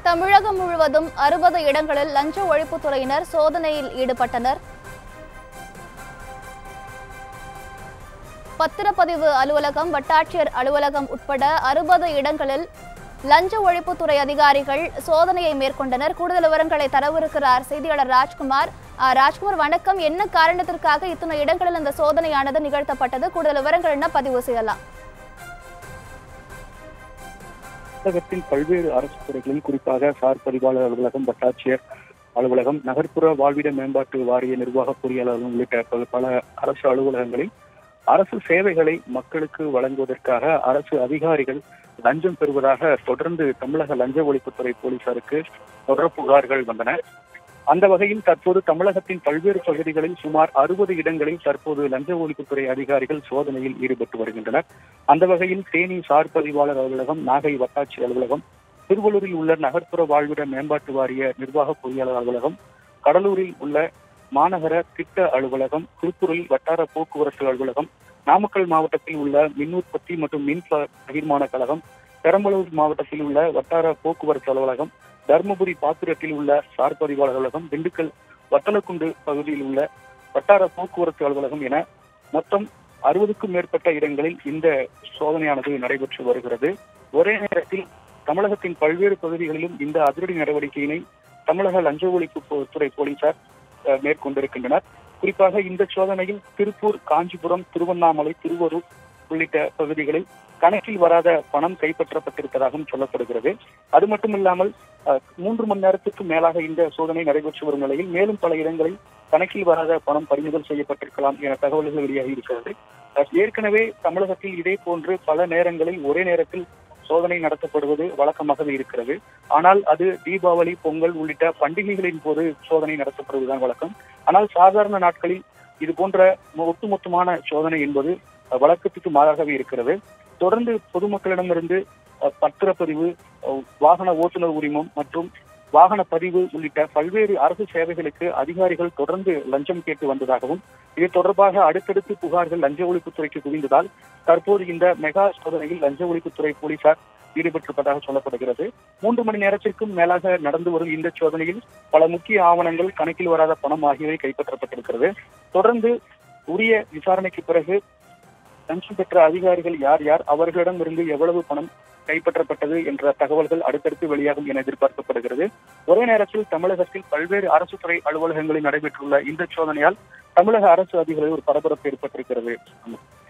தமிழகம் முழுவதும் அறுபது இடங்களில் லஞ்ச ஒழிப்புத்துறையினர் சோதனையில் ஈடுபட்டனர் பத்திரப்பதிவு அலுவலகம் வட்டாட்சியர் அலுவலகம் உட்பட அறுபது இடங்களில் லஞ்ச ஒழிப்புத்துறை அதிகாரிகள் சோதனையை மேற்கொண்டனர் கூடுதல் விவரங்களை தரவிருக்கிறார் செய்தியாளர் ராஜ்குமார் அஹ், ராஜ்குமார் வணக்கம் என்ன காரணத்திற்காக இத்தனை இடங்களில் இந்த சோதனையானது நிகழ்த்தப்பட்டது கூடுதல் விவரங்கள் என்ன பதிவு செய்யலாம் தமிழகத்தின் பல்வேறு அரசு துறைகளில் குறிப்பாக சார் பதிவாளர் அலுவலகம் வட்டாட்சியர் அலுவலகம் நகர்ப்புற வாழ்விட மேம்பாட்டு வாரிய நிர்வாக பொறியாளர்கள் உள்ளிட்ட பல- பல அரசு அலுவலகங்களில் அரசு சேவைகளை மக்களுக்கு வழங்குவதற்காக அரசு அதிகாரிகள் லஞ்சம் பெறுவதாக தொடர்ந்து தமிழக லஞ்ச ஒழிப்புத்துறை போலீசாருக்கு தொடர் புகார்கள் வந்தன அந்த வகையில் தற்போது தமிழகத்தின் பல்வேறு பகுதிகளில் சுமார் அறுபது இடங்களில் தற்போது லஞ்ச ஒழிப்புத்துறை அதிகாரிகள் சோதனையில் ஈடுபட்டு வருகின்றனர் அந்த வகையில் தேனி சார் பதிவாளர் அலுவலகம் நாகை வட்டாட்சி அலுவலகம் திருவள்ளூரில் உள்ள நகர்ப்புற வாழ்விட மேம்பாட்டு வாரிய நிர்வாக பொறியாளர் அலுவலகம் கடலூரில் உள்ள மாநகர திட்ட அலுவலகம் திருப்பூரில் வட்டார போக்குவரத்து அலுவலகம் நாமக்கல் மாவட்டத்தில் உள்ள மின் உற்பத்தி மற்றும் மின் ப- பகிர்மான கழகம் பெரம்பலூர் மாவட்டத்தில் உள்ள வட்டார போக்குவரத்து அலுவலகம் தருமபுரி பாத்திரத்தில் உள்ள சார் பதிவாளர் அலுவலகம் திண்டுக்கல் வத்தலக்குண்டு பகுதியில் உள்ள வட்டார போக்குவரத்து அலுவலகம் என மொத்தம் அறுபதுக்கும் மேற்பட்ட இடங்களில் இந்த சோதனையானது நடைபெற்று வருகிறது ஒரே நேரத்தில் தமிழகத்தின் பல்வேறு பகுதிகளிலும் இந்த அதிரடி நடவடிக்கையினை தமிழக லஞ்ச ஒழிப்பு போ- துறை போலீசார் அஹ், மேற்கொண்டிருக்கின்றனர் குறிப்பாக இந்த சோதனையில் திருப்பூர் காஞ்சிபுரம் திருவண்ணாமலை திருவரூர் உள்ளிட்ட பகுதிகளில் கணக்கில் வராத பணம் கைப்பற்றப்பட்டிருப்பதாகவும் சொல்லப்படுகிறது அது மட்டுமில்லாமல் அஹ், மூன்று மணி நேரத்துக்கு மேலாக இந்த சோதனை நடைபெற்று வரும் நிலையில் மேலும் பல இடங்களில் கணக்கில் வராத பணம் பறிமுதல் செய்யப்பட்டிருக்கலாம் என தகவல்கள் வெளியாகி இருக்கிறது அஹ், ஏற்கனவே தமிழகத்தில் இதே போன்று பல நேரங்களில் ஒரே நேரத்தில் சோதனை நடத்தப்படுவது வழக்கமாகவே இருக்கிறது ஆனால் அது தீபாவளி பொங்கல் உள்ளிட்ட பண்டிகைகளின் போது சோதனை நடத்தப்படுவதுதான் வழக்கம் ஆனால் சாதாரண நாட்களில் இது போன்ற மொ- ஒட்டுமொத்தமான சோதனை என்பது அஹ், வழக்கத்துக்கு மாறாகவே இருக்கிறது தொடர்ந்து பொதுமக்களிடமிருந்து அஹ், பத்திரப்பதிவு அஹ், வாகன ஓட்டுநர் உரிமம் மற்றும் வாகன பதிவு உள்ளிட்ட பல்வேறு அரசு சேவைகளுக்கு அதிகாரிகள் தொடர்ந்து லஞ்சம் கேட்டு வந்ததாகவும் இது தொடர்பாக அடுத்தடுத்து புகார்கள் லஞ்ச ஒழிப்புத்துறைக்கு குவிந்ததால் தற்போது இந்த மெகா சோதனையில் லஞ்ச ஒழிப்புத்துறை போலீசார் ஈடுபட்டிருப்பதாக சொல்லப்படுகிறது மூன்று மணி நேரத்திற்கும் மேலாக நடந்து வரும் இந்த சோதனையில் பல முக்கிய ஆவணங்கள் கணக்கில் வராத பணம் ஆகியவை கைப்பற்றப்பட்டிருக்கிறது தொடர்ந்து உரிய விசாரணைக்கு பிறகு லஞ்சம் பெற்ற அதிகாரிகள் யார் யார் அவர்களிடமிருந்து எவ்வளவு பணம் கைப்பற்றப்பட்டது என்ற தகவல்கள் அடுத்தடுத்து வெளியாகும் என எதிர்பார்க்கப்படுகிறது ஒரே நேரத்தில் தமிழகத்தில் பல்வேறு அரசு துறை அலுவலகங்களில் நடைபெற்றுள்ள இந்த சோதனையால் தமிழக அரசு அதிகாரிகள் ஒரு பரபரப்பு ஏற்பட்டிருக்கிறது